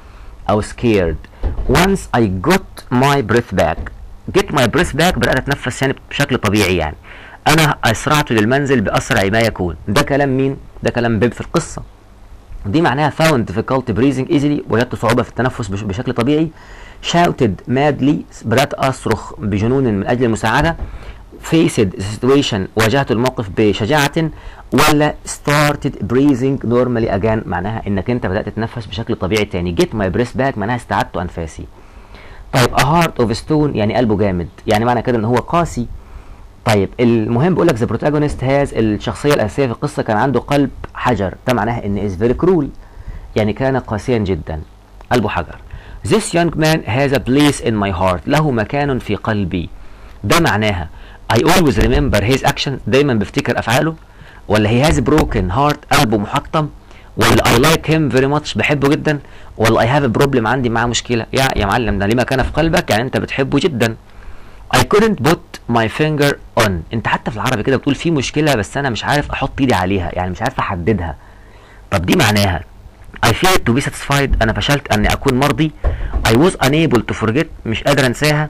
او scared once I got my breath back get my breath back بدأت اتنفس يعني بشكل طبيعي يعني انا اسرعت للمنزل باسرع ما يكون ده كلام مين ده كلام بيب في القصه دي معناها found difficulty breathing easily وجدت صعوبه في التنفس بشكل طبيعي shouted madly بدأت أصرخ بجنون من أجل المساعدة faced the situation واجهت الموقف بشجاعة ولا started breathing normally again معناها انك انت بدأت تتنفس بشكل طبيعي تاني get my breath back معناها استعدت أنفاسي طيب a heart of stone يعني قلبه جامد يعني معنى كده ان هو قاسي طيب المهم بيقول لك the protagonist has الشخصية الأساسية في القصة كان عنده قلب حجر ده معناها ان is very cruel يعني كان قاسيا جدا قلبه حجر This young man has a place in my heart له مكان في قلبي ده معناها I always remember his action دايما بفتكر أفعاله ولا he has broken heart قلبه محطم ولا I like him very much بحبه جدا ولا I have a problem عندي معاه مشكلة يا يا معلم ده ليه مكانه في قلبك يعني أنت بتحبه جدا I couldn't put my finger on أنت حتى في العربي كده بتقول في مشكلة بس أنا مش عارف أحط إيدي عليها يعني مش عارف أحددها طب دي معناها I failed to be satisfied أنا فشلت أني أكون مرضي I was unable to forget مش قادر أنساها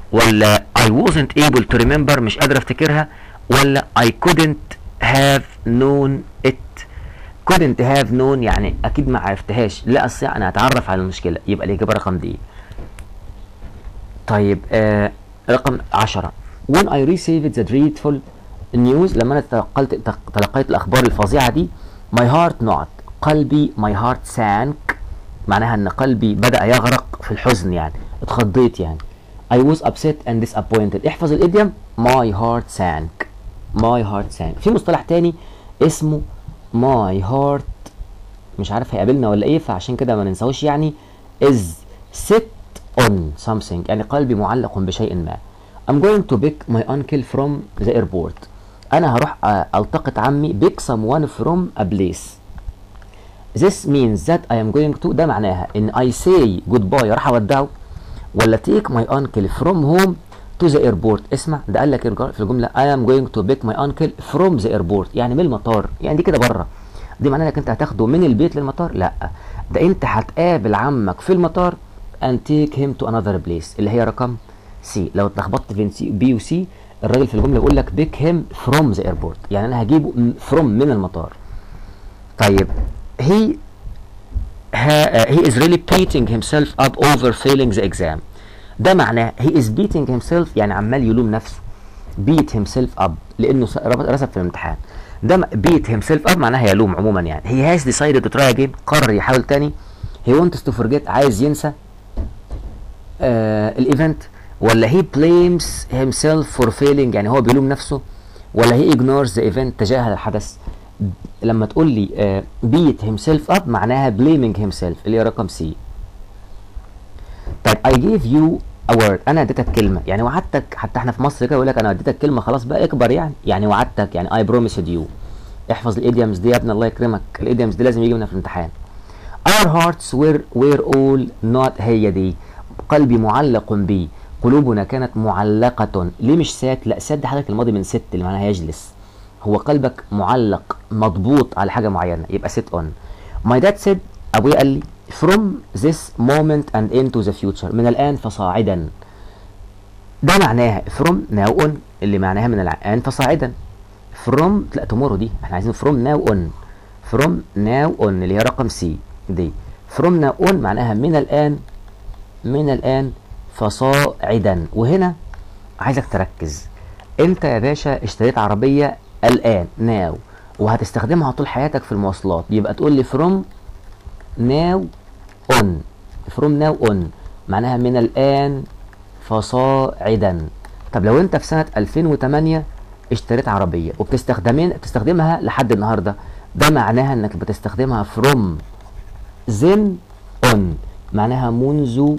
ولا I wasn't able to remember مش قادر أفتكرها ولا I couldn't have known it couldn't have known يعني أكيد ما عرفتهاش لا أستطيع أن أتعرف على المشكلة يبقى الإجابة رقم دي طيب آه رقم 10 when I received the dreadful news لما أنا تلقيت تلقيت الأخبار الفظيعة دي my heart not قلبي my heart sank معناها ان قلبي بدأ يغرق في الحزن يعني اتخضيت يعني I was upset and disappointed احفظ الايديوم my heart sank my heart sank في مصطلح تاني اسمه my heart مش عارف هيقابلنا ولا ايه فعشان كده ما ننساهوش يعني is set on something يعني قلبي معلق بشيء ما I'm going to pick my uncle from the airport انا هروح التقط عمي pick someone from a place this means that I am going to ده معناها ان I say goodbye راح اودعه ولا take my uncle from home to the airport اسمع ده قال لك في الجمله I am going to pick my uncle from the airport يعني من المطار يعني دي كده بره دي معناها انك انت هتاخده من البيت للمطار لا ده انت هتقابل عمك في المطار and take him to another place اللي هي رقم سي لو اتلخبطت بين سي بي وسي الراجل في الجمله بيقول لك pick him from the airport يعني انا هجيبه from من المطار طيب he ha, he is really beating himself up over failing the exam ده معناه he is beating himself يعني عمال يلوم نفسه beat himself up لانه رسب في الامتحان ده beat himself up معناها يلوم عموما يعني he has decided to try again قرر يحاول تاني he wants to forget عايز ينسى آه الايفنت ولا he blames himself for failing يعني هو بيلوم نفسه ولا he ignores the event تجاهل الحدث لما تقول لي آه beat himself up معناها blaming himself اللي هي رقم سي طيب I gave you a word انا اديتك كلمه يعني وعدتك حتى احنا في مصر كده يقول لك انا اديتك كلمه خلاص بقى اكبر يعني يعني وعدتك يعني I promised you احفظ الايديومز دي يا ابني الله يكرمك الايديومز دي لازم يجي منها في الامتحان our hearts were were all not هي دي قلبي معلق بي قلوبنا كانت معلقة ليه مش سات لا سات ده حضرتك الماضي من ست اللي معناها يجلس هو قلبك معلق مضبوط على حاجة معينة يبقى sit on my dad said ابويا قال لي from this moment and into the future من الآن فصاعدا ده معناها from now on اللي معناها من الآن فصاعدا from لا tomorrow دي احنا عايزين from now on from now on اللي هي رقم سي دي from now on معناها من الآن من الآن فصاعدا وهنا عايزك تركز انت يا باشا اشتريت عربية الآن now وهتستخدمها طول حياتك في المواصلات يبقى تقول لي from now on from now on معناها من الآن فصاعدا طب لو انت في سنة 2008 اشتريت عربية وبتستخدمين بتستخدمها لحد النهاردة ده معناها انك بتستخدمها from then on معناها منذ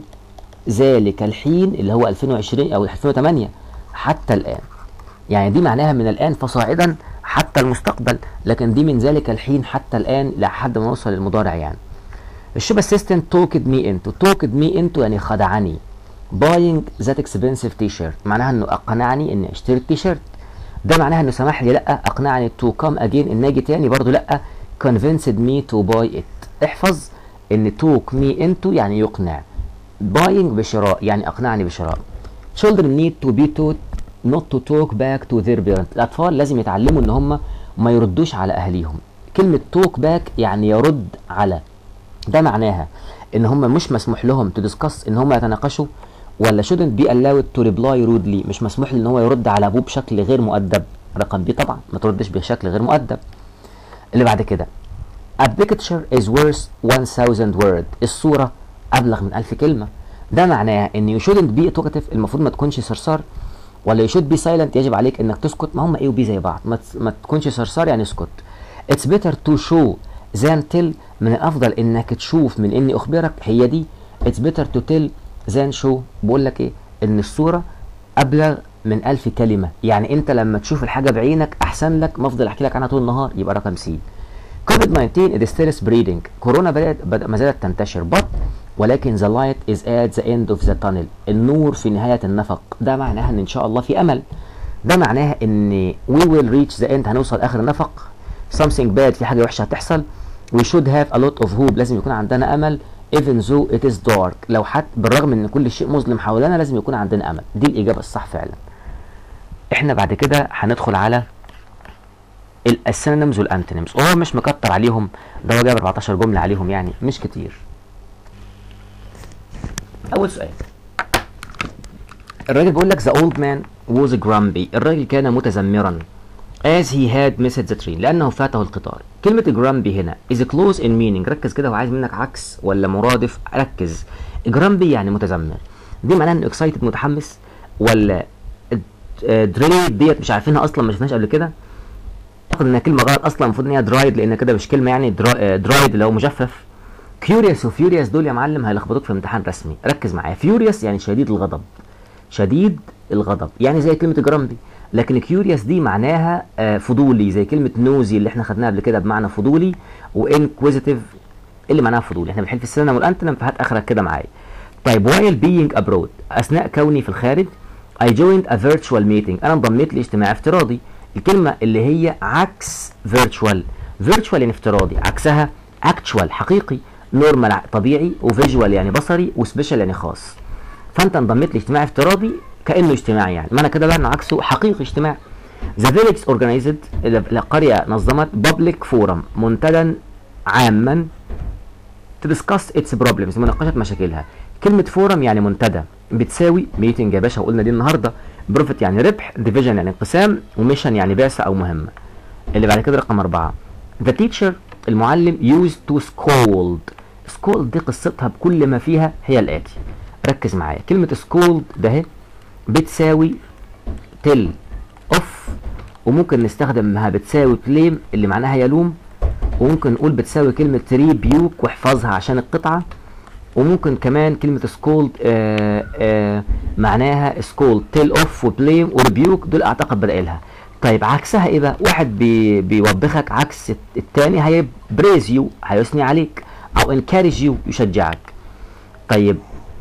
ذلك الحين اللي هو 2020 او 2008 حتى الآن يعني دي معناها من الآن فصاعدا حتى المستقبل لكن دي من ذلك الحين حتى الآن لحد ما نوصل للمضارع يعني الشوب اسيستنت توكد مي انتو توكد مي انتو يعني خدعني باينج ذات اكسبنسيف تي شيرت معناها انه اقنعني اني اشتري التي شيرت ده معناها انه سمح لي لا اقنعني تو كام اجين ان اجي تاني برضه لا convinced me to buy it احفظ ان توك مي انتو يعني يقنع باينج بشراء يعني اقنعني بشراء children need to be taught not to talk back to their parents الاطفال لازم يتعلموا ان هم ما يردوش على اهاليهم كلمه توك باك يعني يرد على ده معناها ان هم مش مسموح لهم تدسكس ان هم يتناقشوا ولا shouldn't be allowed to reply rudely مش مسموح له ان هو يرد على ابوه بشكل غير مؤدب رقم بي طبعا ما تردش بشكل غير مؤدب اللي بعد كده a picture is worth 1000 word الصورة أبلغ من 1000 كلمة ده معناه ان you shouldn't be talkative المفروض ما تكونش صرصار ولا you should be silent يجب عليك انك تسكت ما هم ايه وبي زي بعض ما, ما تكونش صرصار يعني اسكت it's better to show than tell من الافضل انك تشوف من اني اخبرك هي دي it's better to tell than show بقول لك ايه ان الصوره ابلغ من ألف كلمه يعني انت لما تشوف الحاجه بعينك احسن لك ما افضل احكي لك عنها طول النهار يبقى رقم سي كوفيد 19 is still spreading كورونا بدات بدأ ما زالت تنتشر but ولكن the light is at the end of the tunnel النور في نهايه النفق ده معناها ان ان شاء الله في امل ده معناها ان we will reach the end هنوصل اخر النفق something bad في حاجه وحشه هتحصل we should have a lot of hope لازم يكون عندنا امل even though it is dark لو حتى بالرغم ان كل شيء مظلم حولنا لازم يكون عندنا امل دي الاجابه الصح فعلا احنا بعد كده هندخل على السينونيمز والانتونيمز وهو مش مكتر عليهم ده هو جايب 14 جمله عليهم يعني مش كتير اول سؤال الراجل بيقول لك the old man was grumpy الراجل كان متذمرا as he had missed the train لأنه فاته القطار كلمة grumpy هنا is close in meaning ركز كده وعايز منك عكس ولا مرادف ركز grumpy يعني متذمر دي معناها ان اكسايتد متحمس ولا دريد ديت مش عارفينها اصلا ما شفناش قبل كده اعتقد انها كلمه غلط اصلا المفروض ان هي درايد لان كده مش كلمه يعني درايد اللي هو مجفف كيوريوس وفيوريوس دول يا معلم هيلخبطوك في امتحان رسمي ركز معايا فيوريوس يعني شديد الغضب شديد الغضب يعني زي كلمه جرامبي لكن كيوريوس دي معناها آه فضولي زي كلمه نوزي اللي احنا خدناها قبل كده بمعنى فضولي وانكويزيتيف اللي معناها فضولي احنا بنحل في السنه والانتنم فهات اخرك كده معايا طيب while being abroad اثناء كوني في الخارج I joined a virtual meeting انا انضميت لاجتماع افتراضي الكلمه اللي هي عكس virtual virtual يعني افتراضي عكسها actual حقيقي نورمال طبيعي وفيجوال يعني بصري وسبيشال يعني خاص فانت انضميت لاجتماع افتراضي كانه اجتماعي يعني معنى كده بقى انه عكسه حقيقي اجتماع The village organized القرية نظمت public forum منتدى عاما to discuss its problems مناقشة مشاكلها كلمة فورم يعني منتدى بتساوي ميتنج يا باشا وقلنا دي النهارده بروفيت يعني ربح ديفيجن يعني انقسام وميشن يعني بعثة أو مهمة اللي بعد كده رقم أربعة The teacher المعلم used to scold scold دي قصتها بكل ما فيها هي الآتي ركز معايا كلمة scold ده اهي بتساوي تل اوف وممكن نستخدمها بتساوي بليم اللي معناها يلوم وممكن نقول بتساوي كلمة ريبيوك واحفظها عشان القطعة وممكن كمان كلمة سكولد آآ آآ معناها سكولد تيل اوف وبليم وريبيوك دول اعتقد بدائلها طيب عكسها ايه بقى واحد بي بيوبخك عكس التاني هيبريز يو هيثني عليك او انكارج يو يشجعك طيب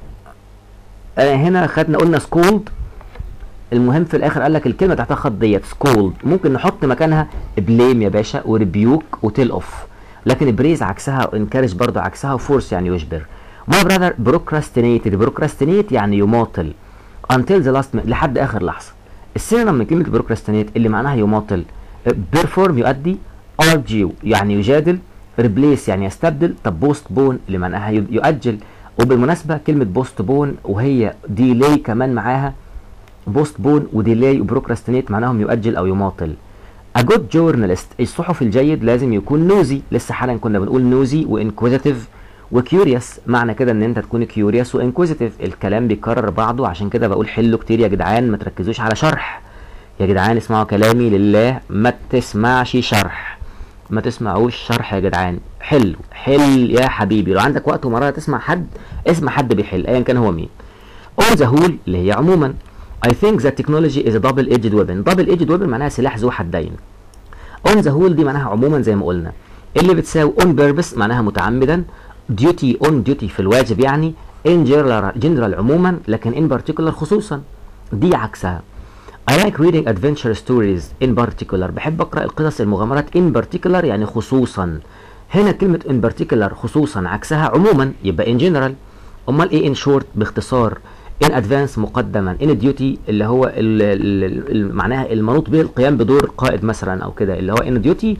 آه هنا خدنا قلنا سكولد المهم في الاخر قال لك الكلمه تحتها خط ديت سكولد ممكن نحط مكانها بليم يا باشا وريبيوك وتيل اوف لكن بريز عكسها وانكارج برضه عكسها وفورس يعني يجبر My brother procrastinated procrastinate يعني يماطل until the last minute لحد اخر لحظه السينونيم من كلمه procrastinate اللي معناها يماطل perform يؤدي argue يعني يجادل replace يعني يستبدل طب postpone اللي معناها يؤجل وبالمناسبه كلمه postpone وهي delay كمان معاها postpone وديلاي وبروكراستينيت معناهم يؤجل او يماطل A good journalist الصحفي الجيد لازم يكون نوزي لسه حالا كنا بنقول نوزي وانكويزيتيف وكيوريوس معنى كده ان انت تكون كيوريوس وانكويزيتيف الكلام بيكرر بعضه عشان كده بقول حلوا كتير يا جدعان ما تركزوش على شرح يا جدعان اسمعوا كلامي لله ما تسمعش شرح ما تسمعوش شرح يا جدعان حلو حل يا حبيبي لو عندك وقت ومرة تسمع حد اسمع حد بيحل ايا كان هو مين on the whole اللي هي عموما I think that technology is a double-edged weapon. double-edged weapon معناها سلاح ذو حدين. On the whole دي معناها عموما زي ما قلنا. اللي بتساوي on purpose معناها متعمدا. duty on duty في الواجب يعني. in general, general عموما لكن in particular خصوصا. دي عكسها. I like reading adventure stories in particular. بحب أقرأ القصص المغامرات in particular يعني خصوصا. هنا كلمة in particular خصوصا عكسها عموما يبقى in general. أمال إيه in short باختصار؟ ان ادفانس مقدما ان ديوتي اللي هو ال ال ال معناها المنوط به القيام بدور قائد مثلا او كده اللي هو ان ديوتي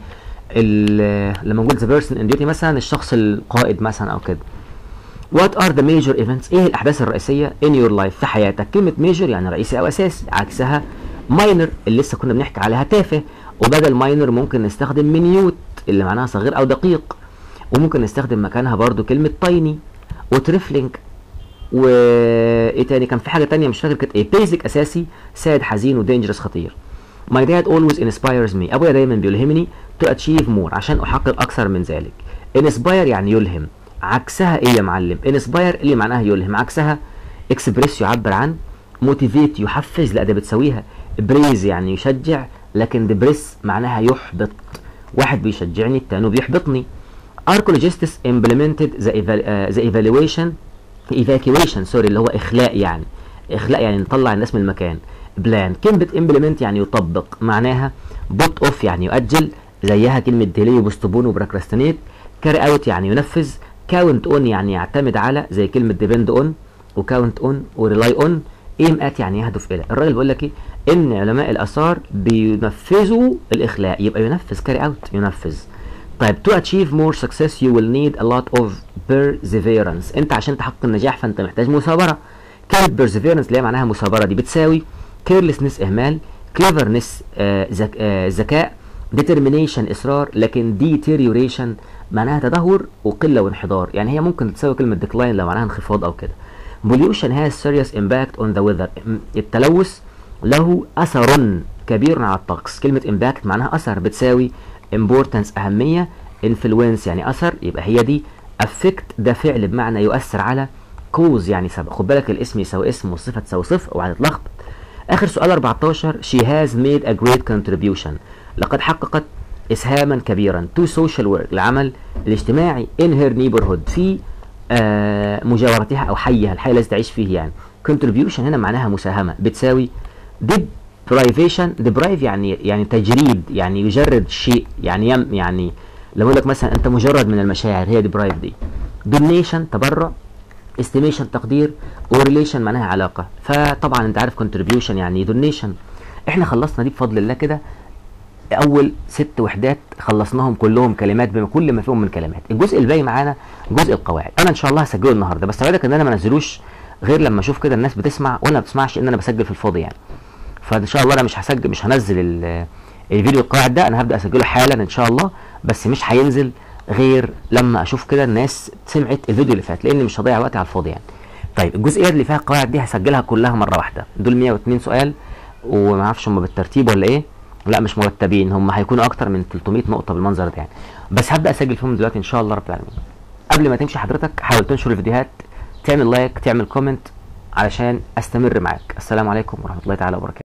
لما نقول ذا بيرسون ان ديوتي مثلا الشخص القائد مثلا او كده وات ار ذا ميجور ايفنتس ايه الاحداث الرئيسيه ان يور لايف في حياتك كلمه ميجور يعني رئيسي او اساسي عكسها ماينر اللي لسه كنا بنحكي عليها تافه وبدل ماينر ممكن نستخدم مينيوت اللي معناها صغير او دقيق وممكن نستخدم مكانها برضو كلمه تايني وتريفلينج وايه تاني كان في حاجه تانية مش فاكر كانت ايه بيزك اساسي ساد حزين ودينجرس خطير My dad always inspires me ابويا دايما بيلهمني to achieve more عشان احقق اكثر من ذلك inspire يعني يلهم عكسها ايه يا معلم inspire اللي معناها يلهم عكسها express يعبر عن motivate يحفز لا ده بتساويها praise يعني يشجع لكن depress معناها يحبط واحد بيشجعني التاني بيحبطني archaeologists implemented the, eval uh, the evaluation evacuation سوري اللي هو اخلاء يعني اخلاء يعني نطلع الناس من المكان بلان كلمة implement يعني يطبق معناها بوت اوف يعني يؤجل زيها كلمة ديلي وبوستبون وبراكراستينيت كاري اوت يعني ينفذ كاونت اون يعني يعتمد على زي كلمة ديبند اون وكاونت اون وريلاي اون ايم ات يعني يهدف الى الراجل بيقول لك ايه ان علماء الاثار بينفذوا الاخلاء يبقى ينفذ كاري اوت ينفذ طيب to achieve more success you will need a lot of perseverance انت عشان تحقق النجاح فانت محتاج مثابره كلمه perseverance اللي هي معناها مثابره دي بتساوي carelessness اهمال cleverness آه ذك آه ذكاء determination اصرار لكن deterioration معناها تدهور وقله وانحدار يعني هي ممكن تساوي كلمه decline لو معناها انخفاض او كده pollution has serious impact on the weather م- التلوث له اثر كبير على الطقس كلمه impact معناها اثر بتساوي importance اهميه influence يعني اثر يبقى هي دي affect ده فعل بمعنى يؤثر على cause يعني سبب خد بالك الاسم يساوي اسم والصفه تساوي صفه اوعى تتلخبط اخر سؤال 14 she has made a great contribution لقد حققت اسهاما كبيرا to social work العمل الاجتماعي in her neighborhood في آه مجاورتها او حيها الحي الذي تعيش فيه يعني contribution هنا معناها مساهمه بتساوي deprivation deprive يعني يعني تجريد يعني يجرد شيء يعني يم يعني لو اقول لك مثلا انت مجرد من المشاعر هي deprive دي donation تبرع estimation تقدير وريليشن معناها علاقه فطبعا انت عارف contribution يعني donation احنا خلصنا دي بفضل الله كده اول ست وحدات خلصناهم كلهم كلمات بما كل ما فيهم من كلمات الجزء الباقي معانا جزء القواعد انا ان شاء الله هسجله النهارده بس اوعدك ان انا ما انزلوش غير لما اشوف كده الناس بتسمع وانا ما بسمعش ان انا بسجل في الفاضي يعني فان شاء الله انا مش هسجل مش هنزل ال- الفيديو القواعد ده انا هبدا اسجله حالا ان شاء الله بس مش هينزل غير لما اشوف كده الناس سمعت الفيديو اللي فات لان مش هضيع وقتي على الفاضي يعني طيب الجزئيات اللي فيها القواعد دي هسجلها كلها مره واحده دول 102 سؤال وما اعرفش هم بالترتيب ولا ايه لا مش مرتبين هم هيكونوا اكتر من 300 نقطه بالمنظر ده يعني بس هبدا اسجل فيهم دلوقتي ان شاء الله رب العالمين قبل ما تمشي حضرتك حاول تنشر الفيديوهات تعمل لايك تعمل كومنت علشان استمر معاك السلام عليكم ورحمه الله تعالى وبركاته